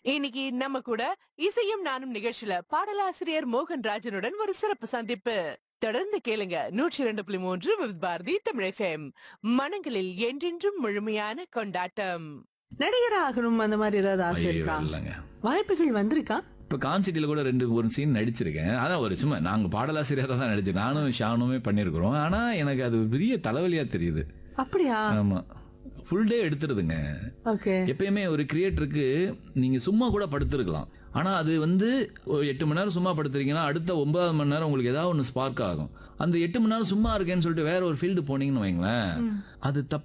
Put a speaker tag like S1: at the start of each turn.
S1: இன்னைக்கு நம்ம கூட இசையும் நானும் நிகழ்ச்சியில பாடலாசிரியர் மோகன் ராஜனுடன் ஒரு சிறப்பு சந்திப்பு தொடர்ந்து கேளுங்க நூற்றி இரண்டு புள்ளி மூன்று வித் பாரதி தமிழ் FM. மனங்களில் என்றென்றும் முழுமையான கொண்டாட்டம்
S2: நடிகர் ஆகணும் அந்த மாதிரி ஏதாவது ஆசை
S3: ஐயோ,
S2: இருக்கா
S3: இல்லைங்க
S2: வாய்ப்புகள் வந்திருக்கா
S3: இப்போ கான்சிட்டியில் கூட ரெண்டு ஒரு சீன் நடிச்சிருக்கேன் அதான் ஒரு சும்மா நாங்கள் பாடலாசிரியராக தான் நடிச்சோம் நானும் ஷானுமே பண்ணியிருக்கிறோம் ஆனால் எனக்கு அது பெரிய தலைவலியாக தெரியுது
S2: அப்படியா
S3: ஆமாம் ஃபுல் டே எடுத்துருதுங்க
S2: ஓகே
S3: எப்பயுமே ஒரு கிரியேட்டருக்கு நீங்கள் சும்மா கூட படுத்திருக்கலாம் ஆனால் அது வந்து ஒரு எட்டு மணி நேரம் சும்மா படுத்துறீங்கன்னா அடுத்த ஒன்பது மணி நேரம் உங்களுக்கு ஏதாவது ஒன்று ஸ்பார்க் ஆகும் அந்த எட்டு மணி நேரம் சும்மா இருக்கேன்னு சொல்லிட்டு வேற ஒரு ஃபீல்டு போனீங்கன்னு வைங்களேன் அது தப்பு